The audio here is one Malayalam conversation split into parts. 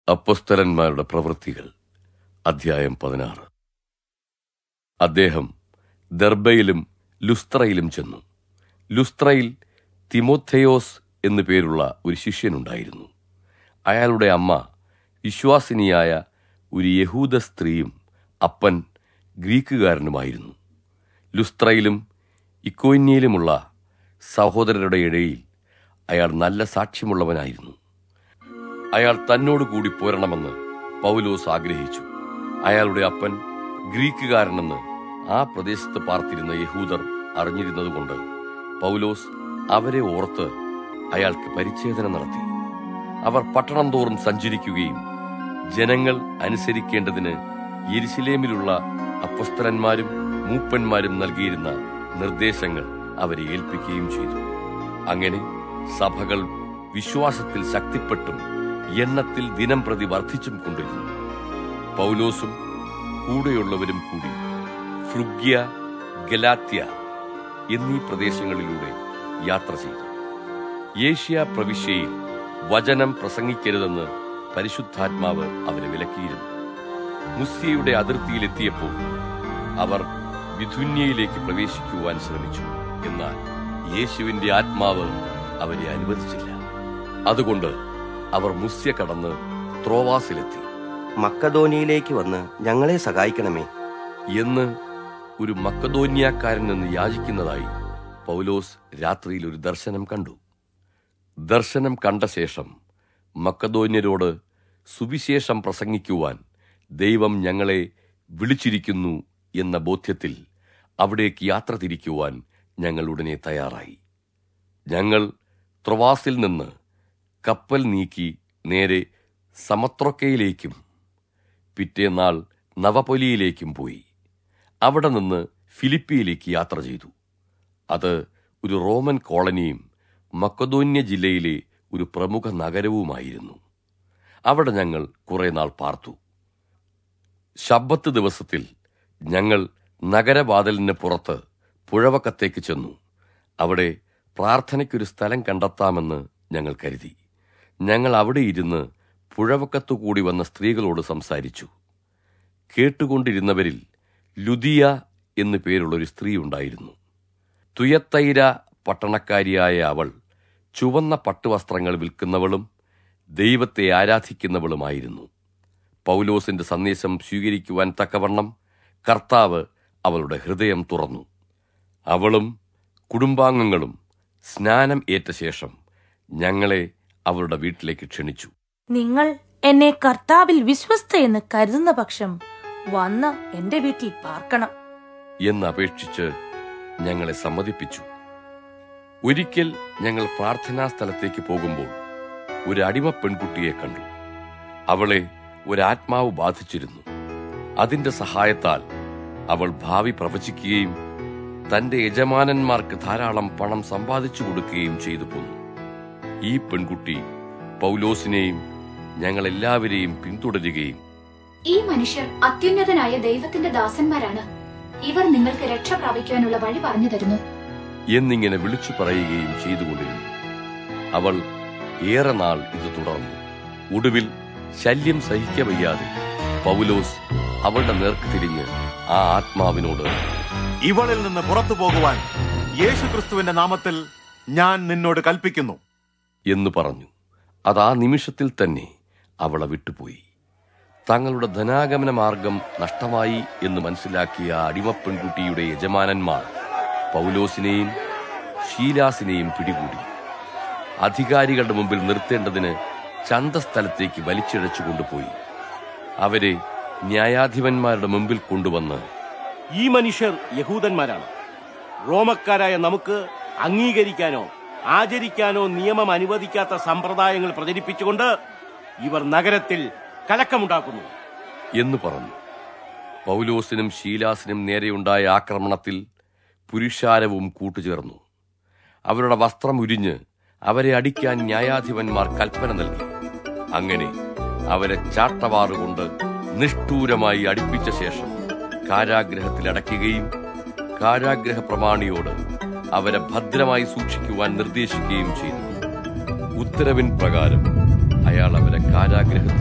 അപ്പസ്തലന്മാരുടെ പ്രവൃത്തികൾ അധ്യായം പതിനാറ് അദ്ദേഹം ദർബയിലും ലുസ്ത്രയിലും ചെന്നു ലുസ്ത്രയിൽ തിമോഥെയോസ് എന്നു പേരുള്ള ഒരു ശിഷ്യനുണ്ടായിരുന്നു അയാളുടെ അമ്മ വിശ്വാസിനിയായ ഒരു യഹൂദ സ്ത്രീയും അപ്പൻ ഗ്രീക്കുകാരനുമായിരുന്നു ലുസ്ത്രയിലും ഇക്കോന്യയിലുമുള്ള സഹോദരരുടെ ഇടയിൽ അയാൾ നല്ല സാക്ഷ്യമുള്ളവനായിരുന്നു അയാൾ തന്നോട് കൂടി പോരണമെന്ന് പൗലോസ് ആഗ്രഹിച്ചു അയാളുടെ അപ്പൻ ഗ്രീക്കുകാരനെന്ന് ആ പ്രദേശത്ത് പാർത്തിരുന്ന യഹൂദർ അറിഞ്ഞിരുന്നതുകൊണ്ട് പൗലോസ് അവരെ ഓർത്ത് അയാൾക്ക് പരിച്ഛേദന നടത്തി അവർ പട്ടണം തോറും സഞ്ചരിക്കുകയും ജനങ്ങൾ അനുസരിക്കേണ്ടതിന് യെരുശലേമിലുള്ള അപ്പസ്തലന്മാരും മൂപ്പന്മാരും നൽകിയിരുന്ന നിർദ്ദേശങ്ങൾ അവരെ ഏൽപ്പിക്കുകയും ചെയ്തു അങ്ങനെ സഭകൾ വിശ്വാസത്തിൽ ശക്തിപ്പെട്ടും എണ്ണത്തിൽ ദിനം പ്രതി വർദ്ധിച്ചും കൊണ്ടിരുന്നു പൗലോസും കൂടെയുള്ളവരും കൂടി ഫ്രുഗ്യ ഗലാത്യ എന്നീ പ്രദേശങ്ങളിലൂടെ യാത്ര ചെയ്തു ഏഷ്യ പ്രവിശ്യയിൽ വചനം പ്രസംഗിക്കരുതെന്ന് പരിശുദ്ധാത്മാവ് അവരെ വിലക്കിയിരുന്നു മുസ്യയുടെ അതിർത്തിയിലെത്തിയപ്പോൾ അവർ വിധുന്യയിലേക്ക് പ്രവേശിക്കുവാൻ ശ്രമിച്ചു എന്നാൽ യേശുവിന്റെ ആത്മാവ് അവരെ അനുവദിച്ചില്ല അതുകൊണ്ട് അവർ മുസ്യ കടന്ന് ത്രോവാസിലെത്തി മക്കധോനിയിലേക്ക് വന്ന് ഞങ്ങളെ സഹായിക്കണമേ എന്ന് ഒരു മക്കതോന്യാക്കാരൻ നിന്ന് യാചിക്കുന്നതായി പൗലോസ് രാത്രിയിൽ ഒരു ദർശനം കണ്ടു ദർശനം കണ്ട ശേഷം മക്കതോന്യരോട് സുവിശേഷം പ്രസംഗിക്കുവാൻ ദൈവം ഞങ്ങളെ വിളിച്ചിരിക്കുന്നു എന്ന ബോധ്യത്തിൽ അവിടേക്ക് യാത്ര തിരിക്കുവാൻ ഞങ്ങൾ ഉടനെ തയ്യാറായി ഞങ്ങൾ ത്രവാസിൽ നിന്ന് കപ്പൽ നീക്കി നേരെ സമത്രൊക്കയിലേക്കും പിറ്റേന്നാൾ നവപൊലിയിലേക്കും പോയി അവിടെ നിന്ന് ഫിലിപ്പിയിലേക്ക് യാത്ര ചെയ്തു അത് ഒരു റോമൻ കോളനിയും മക്കതോന്യ ജില്ലയിലെ ഒരു പ്രമുഖ നഗരവുമായിരുന്നു അവിടെ ഞങ്ങൾ കുറെ നാൾ പാർത്തു ശബ്ബത്ത് ദിവസത്തിൽ ഞങ്ങൾ നഗരവാതിലിന് പുറത്ത് പുഴവക്കത്തേക്ക് ചെന്നു അവിടെ പ്രാർത്ഥനയ്ക്കൊരു സ്ഥലം കണ്ടെത്താമെന്ന് ഞങ്ങൾ കരുതി ഞങ്ങൾ അവിടെ ഇരുന്ന് പുഴവക്കത്തുകൂടി വന്ന സ്ത്രീകളോട് സംസാരിച്ചു കേട്ടുകൊണ്ടിരുന്നവരിൽ ലുദിയ എന്നു പേരുള്ള ഒരു സ്ത്രീ ഉണ്ടായിരുന്നു തുയത്തൈര പട്ടണക്കാരിയായ അവൾ ചുവന്ന പട്ടുവസ്ത്രങ്ങൾ വിൽക്കുന്നവളും ദൈവത്തെ ആരാധിക്കുന്നവളുമായിരുന്നു പൗലോസിന്റെ സന്ദേശം സ്വീകരിക്കുവാൻ തക്കവണ്ണം കർത്താവ് അവളുടെ ഹൃദയം തുറന്നു അവളും കുടുംബാംഗങ്ങളും സ്നാനം ഏറ്റ ശേഷം ഞങ്ങളെ അവളുടെ വീട്ടിലേക്ക് ക്ഷണിച്ചു നിങ്ങൾ എന്നെ കർത്താവിൽ വിശ്വസ്തയെന്ന് കരുതുന്ന പക്ഷം വന്ന് എന്റെ വീട്ടിൽ പാർക്കണം എന്ന് അപേക്ഷിച്ച് ഞങ്ങളെ സമ്മതിപ്പിച്ചു ഒരിക്കൽ ഞങ്ങൾ പ്രാർത്ഥനാ സ്ഥലത്തേക്ക് പോകുമ്പോൾ ഒരു അടിമ പെൺകുട്ടിയെ കണ്ടു അവളെ ഒരാത്മാവ് ബാധിച്ചിരുന്നു അതിന്റെ സഹായത്താൽ അവൾ ഭാവി പ്രവചിക്കുകയും തന്റെ യജമാനന്മാർക്ക് ധാരാളം പണം സമ്പാദിച്ചു കൊടുക്കുകയും ചെയ്തു പോന്നു ഈ പെൺകുട്ടി പൗലോസിനെയും ഞങ്ങളെല്ലാവരെയും പിന്തുടരുകയും ഈ മനുഷ്യർ അത്യുന്നതനായ ദൈവത്തിന്റെ ദാസന്മാരാണ് ഇവർ നിങ്ങൾക്ക് രക്ഷ പ്രാപിക്കുവാനുള്ള വഴി പറഞ്ഞു തരുന്നു എന്നിങ്ങനെ വിളിച്ചു പറയുകയും ചെയ്തുകൊണ്ടിരുന്നു അവൾ ഏറെ നാൾ ഇത് തുടർന്നു ഒടുവിൽ ശല്യം സഹിക്കവയ്യാതെ പൗലോസ് അവളുടെ നേർക്ക് തിരിഞ്ഞ് ആ ആത്മാവിനോട് ഇവളിൽ നിന്ന് പുറത്തു പോകുവാൻ യേശുക്രിസ്തുവിന്റെ നാമത്തിൽ ഞാൻ നിന്നോട് കൽപ്പിക്കുന്നു എന്ന് പറഞ്ഞു അത് ആ നിമിഷത്തിൽ തന്നെ അവളെ വിട്ടുപോയി തങ്ങളുടെ ധനാഗമന മാർഗം നഷ്ടമായി എന്ന് മനസ്സിലാക്കിയ ആ അടിമപ്പെൺകുട്ടിയുടെ യജമാനന്മാർ പൗലോസിനെയും ഷീലാസിനെയും പിടികൂടി അധികാരികളുടെ മുമ്പിൽ നിർത്തേണ്ടതിന് ചന്തസ്ഥലത്തേക്ക് വലിച്ചിഴച്ചു കൊണ്ടുപോയി അവരെ ന്യായാധിപന്മാരുടെ മുമ്പിൽ കൊണ്ടുവന്ന് ഈ മനുഷ്യർ യഹൂദന്മാരാണ് റോമക്കാരായ നമുക്ക് അംഗീകരിക്കാനോ ആചരിക്കാനോ നിയമം അനുവദിക്കാത്ത സമ്പ്രദായങ്ങൾ പ്രചരിപ്പിച്ചുകൊണ്ട് ഇവർ നഗരത്തിൽ കലക്കമുണ്ടാക്കുന്നു എന്ന് പറഞ്ഞു പൗലോസിനും ശീലാസിനും നേരെയുണ്ടായ ആക്രമണത്തിൽ പുരുഷാരവും കൂട്ടുചേർന്നു അവരുടെ വസ്ത്രം ഉരിഞ്ഞ് അവരെ അടിക്കാൻ ന്യായാധിപന്മാർ കൽപ്പന നൽകി അങ്ങനെ അവരെ ചാട്ടവാറുകൊണ്ട് നിഷ്ഠൂരമായി അടിപ്പിച്ച ശേഷം കാരാഗ്രഹത്തിൽ അടയ്ക്കുകയും കാരാഗ്രഹ പ്രമാണിയോട് അവരെ ഭദ്രമായി സൂക്ഷിക്കുവാൻ നിർദ്ദേശിക്കുകയും ചെയ്തു ഉത്തരവിൻ പ്രകാരം അയാൾ അവരെ കാരാഗ്രഹത്തിന്റെ ഉള്ള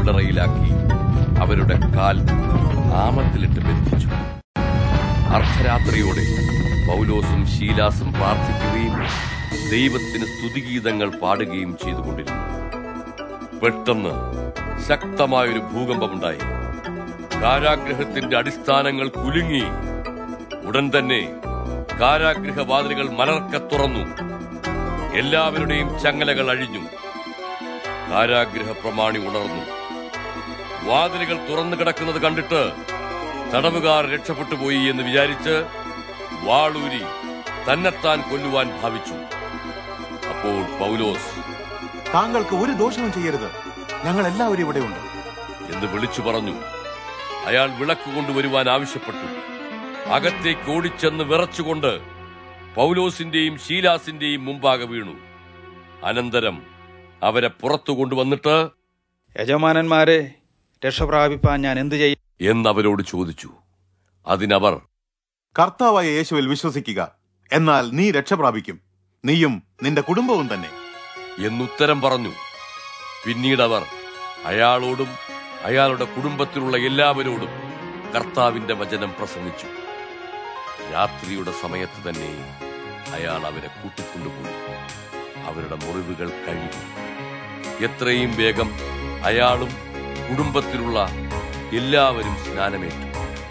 കല്ലറയിലാക്കി അവരുടെ കാൽ ആമത്തിലിട്ട് ബന്ധിച്ചു അർദ്ധരാത്രിയോടെ പൗലോസും ശീലാസും പ്രാർത്ഥിക്കുകയും ദൈവത്തിന് സ്തുതിഗീതങ്ങൾ പാടുകയും ചെയ്തുകൊണ്ടിരുന്നു പെട്ടെന്ന് ശക്തമായൊരു ഭൂകമ്പമുണ്ടായി കാരാഗ്രഹത്തിന്റെ അടിസ്ഥാനങ്ങൾ കുലുങ്ങി ഉടൻ തന്നെ കാരാഗ്രഹ വാതിലുകൾ മലർക്ക തുറന്നു എല്ലാവരുടെയും ചങ്ങലകൾ അഴിഞ്ഞു കാരാഗ്രഹ പ്രമാണി ഉണർന്നു വാതിലുകൾ തുറന്നു കിടക്കുന്നത് കണ്ടിട്ട് തടവുകാർ രക്ഷപ്പെട്ടു പോയി എന്ന് വിചാരിച്ച് വാളൂരി തന്നെത്താൻ കൊല്ലുവാൻ ഭാവിച്ചു അപ്പോൾ പൗലോസ് താങ്കൾക്ക് ഒരു ദോഷവും ചെയ്യരുത് ഞങ്ങൾ എല്ലാവരും ഇവിടെയുണ്ട് എന്ന് വിളിച്ചു പറഞ്ഞു അയാൾ വിളക്ക് കൊണ്ടുവരുവാൻ ആവശ്യപ്പെട്ടു അകത്തേക്ക് ഓടിച്ചെന്ന് വിറച്ചുകൊണ്ട് പൗലോസിന്റെയും ശീലാസിന്റെയും മുമ്പാകെ വീണു അനന്തരം അവരെ പുറത്തു കൊണ്ടുവന്നിട്ട് യജമാനന്മാരെ രക്ഷ പ്രാപിപ്പാൻ ഞാൻ എന്തു ചെയ്യും എന്നവരോട് ചോദിച്ചു അതിനവർ കർത്താവായ യേശുവിൽ വിശ്വസിക്കുക എന്നാൽ നീ രക്ഷ പ്രാപിക്കും നീയും നിന്റെ കുടുംബവും തന്നെ എന്നുത്തരം പറഞ്ഞു പിന്നീടവർ അയാളോടും അയാളുടെ കുടുംബത്തിലുള്ള എല്ലാവരോടും കർത്താവിന്റെ വചനം പ്രസംഗിച്ചു രാത്രിയുടെ സമയത്ത് തന്നെ അയാൾ അവരെ കൂട്ടിക്കൊണ്ടുപോയി അവരുടെ മുറിവുകൾ കഴുകി എത്രയും വേഗം അയാളും കുടുംബത്തിലുള്ള എല്ലാവരും സ്നാനമേറ്റു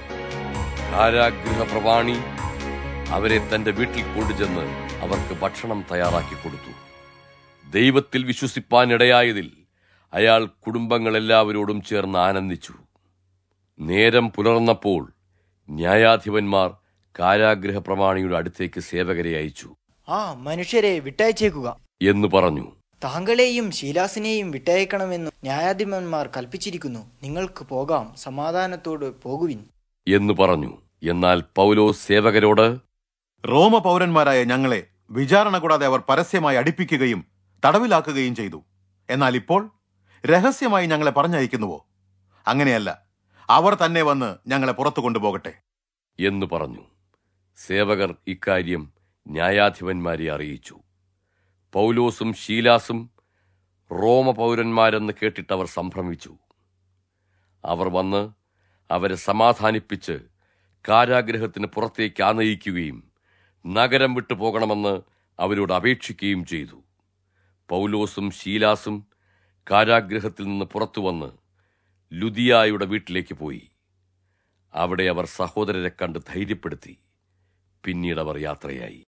കാരാഗ്രഹ പ്രവാണി അവരെ തന്റെ വീട്ടിൽ കൊണ്ടുചെന്ന് അവർക്ക് ഭക്ഷണം തയ്യാറാക്കി കൊടുത്തു ദൈവത്തിൽ വിശ്വസിപ്പാൻ ഇടയായതിൽ അയാൾ കുടുംബങ്ങളെല്ലാവരോടും ചേർന്ന് ആനന്ദിച്ചു നേരം പുലർന്നപ്പോൾ ന്യായാധിപന്മാർ കാരാഗ്രഹ പ്രമാണിയുടെ അടുത്തേക്ക് സേവകരെ അയച്ചു ആ മനുഷ്യരെ വിട്ടയച്ചേക്കുക എന്ന് പറഞ്ഞു താങ്കളെയും ശീലാസിനെയും വിട്ടയക്കണമെന്നു ന്യായാധിപന്മാർ കൽപ്പിച്ചിരിക്കുന്നു നിങ്ങൾക്ക് പോകാം സമാധാനത്തോട് പോകുവിൻ എന്ന് പറഞ്ഞു എന്നാൽ പൗലോസ് സേവകരോട് റോമ പൗരന്മാരായ ഞങ്ങളെ വിചാരണ കൂടാതെ അവർ പരസ്യമായി അടിപ്പിക്കുകയും തടവിലാക്കുകയും ചെയ്തു എന്നാൽ ഇപ്പോൾ രഹസ്യമായി ഞങ്ങളെ പറഞ്ഞയക്കുന്നുവോ അങ്ങനെയല്ല അവർ തന്നെ വന്ന് ഞങ്ങളെ പുറത്തു കൊണ്ടുപോകട്ടെ എന്ന് പറഞ്ഞു സേവകർ ഇക്കാര്യം ന്യായാധിപന്മാരെ അറിയിച്ചു പൗലോസും ശീലാസും റോമ പൗരന്മാരെന്ന് കേട്ടിട്ടവർ സംഭ്രമിച്ചു അവർ വന്ന് അവരെ സമാധാനിപ്പിച്ച് കാരാഗ്രഹത്തിന് പുറത്തേക്ക് ആനയിക്കുകയും നഗരം വിട്ടു പോകണമെന്ന് അവരോട് അപേക്ഷിക്കുകയും ചെയ്തു പൗലോസും ശീലാസും കാരാഗ്രഹത്തിൽ നിന്ന് പുറത്തു വന്ന് ലുദിയായുടെ വീട്ടിലേക്ക് പോയി അവിടെ അവർ സഹോദരരെ കണ്ട് ധൈര്യപ്പെടുത്തി പിന്നീട് അവർ യാത്രയായി